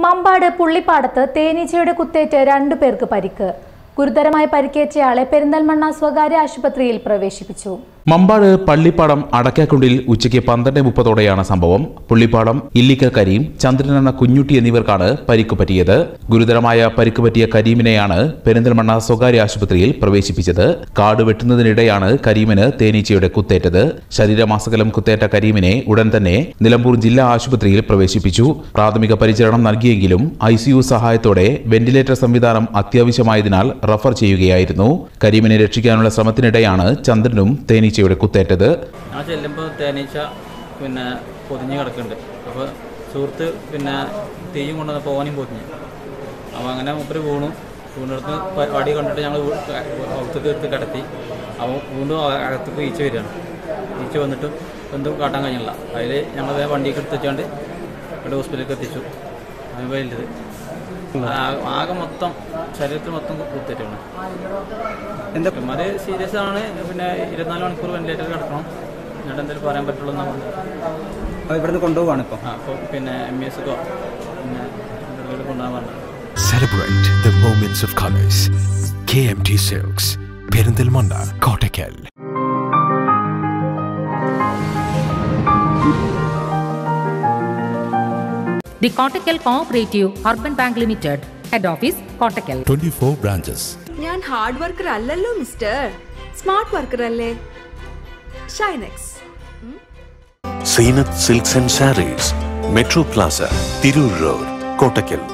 മമ്പാട് പുള്ളിപ്പാടത്ത് തേനീച്ചയുടെ കുത്തേറ്റ് രണ്ടു പേർക്ക് പരിക്ക് ഗുരുതരമായി പരിക്കേറ്റയാളെ പെരിന്തൽമണ്ണ സ്വകാര്യ ആശുപത്രിയിൽ പ്രവേശിപ്പിച്ചു മമ്പാട് പള്ളിപ്പാടം അടക്കാക്കുണ്ടിൽ ഉച്ചയ്ക്ക് പന്ത്രണ്ട് മുപ്പതോടെയാണ് സംഭവം പുള്ളിപ്പാടം ഇല്ലിക്കൽ കരീം ചന്ദ്രൻ എന്ന കുഞ്ഞുട്ടി എന്നിവർക്കാണ് പരിക്ക് പറ്റിയത് ഗുരുതരമായ പരിക്ക് പറ്റിയ കരീമിനെയാണ് പെരിന്തൽമണ്ണ സ്വകാര്യ ആശുപത്രിയിൽ പ്രവേശിപ്പിച്ചത് കാട് വെട്ടുന്നതിനിടെയാണ് കരീമിന് തേനീച്ചയുടെ കുത്തേറ്റത് ശരീരമാസകലം കുത്തേറ്റ കരീമിനെ ഉടൻ തന്നെ നിലമ്പൂർ ജില്ലാ ആശുപത്രിയിൽ പ്രവേശിപ്പിച്ചു പ്രാഥമിക പരിചരണം നൽകിയെങ്കിലും ഐ സഹായത്തോടെ വെന്റിലേറ്റർ സംവിധാനം അത്യാവശ്യമായതിനാൽ റഫർ ചെയ്യുകയായിരുന്നു കരീമിനെ രക്ഷിക്കാനുള്ള ശ്രമത്തിനിടെയാണ് ചന്ദ്രനും തേനീച്ചയുടെ കുത്തേറ്റത് ഞാൻ ചെല്ലുമ്പോൾ തേനീച്ച പിന്നെ പൊതിഞ്ഞ് കിടക്കുന്നുണ്ട് അപ്പോൾ സുഹൃത്ത് പിന്നെ തീയും കൊണ്ടുവന്നപ്പോൾ ഓനും പൊതിഞ്ഞ് അപ്പോൾ അങ്ങനെ മൂപ്പര് വീണു വീണെടുത്ത് വടി കണ്ടിട്ട് ഞങ്ങൾ അകത്തേക്ക് എടുത്ത് കിടത്തി അപ്പോൾ വീണ്ടും അക- അകത്തേക്ക് ഈച്ച വരികയാണ് ഈച്ച വന്നിട്ട് എന്തും കാട്ടാൻ കഴിഞ്ഞില്ല അതിൽ ഞങ്ങൾ വേഗം വണ്ടിയൊക്കെ എടുത്ത് വെച്ചാണ്ട് ഇവിടെ ഹോസ്പിറ്റലിലേക്ക് എത്തിച്ചു അത് വലുത് ആ- ആകെ മൊത്തം ശരീരത്തിൽ മൊത്തം കുത്തിയിട്ടാണ് എന്താ അത് സീരിയസ് ആണ് പിന്നെ ഇരുപത്തിനാല് മണിക്കൂർ വെന്റിലേറ്റർ കിടക്കണം എന്നിട്ട് എന്തെങ്കിലും പറയാൻ പറ്റുള്ളൂ എന്നാണ് പറഞ്ഞത് അത് ഇവിടുന്ന് കൊണ്ടുപോവാണ് ഇപ്പം ആ അപ്പോൾ പിന്നെ എം ഇ എസ് ഒക്കെ പിന്നെ ഇവിടെ കൊണ്ടുപോകാൻ പറഞ്ഞത് Celebrate the moments of colors. KMT Silks, Perindalmanda, Kottakkal. The Kottakkal Cooperative Urban Bank Limited, Head Office, Kottakkal. 24 branches. ഞാൻ ഹാർഡ് വർക്കർ അല്ലല്ലോ മിസ്റ്റർ സ്മാർട്ട് വർക്കർ അല്ലേ Shinex Seenat Silks and Sarees, Metro Plaza, Tirur Road, Kottakkal.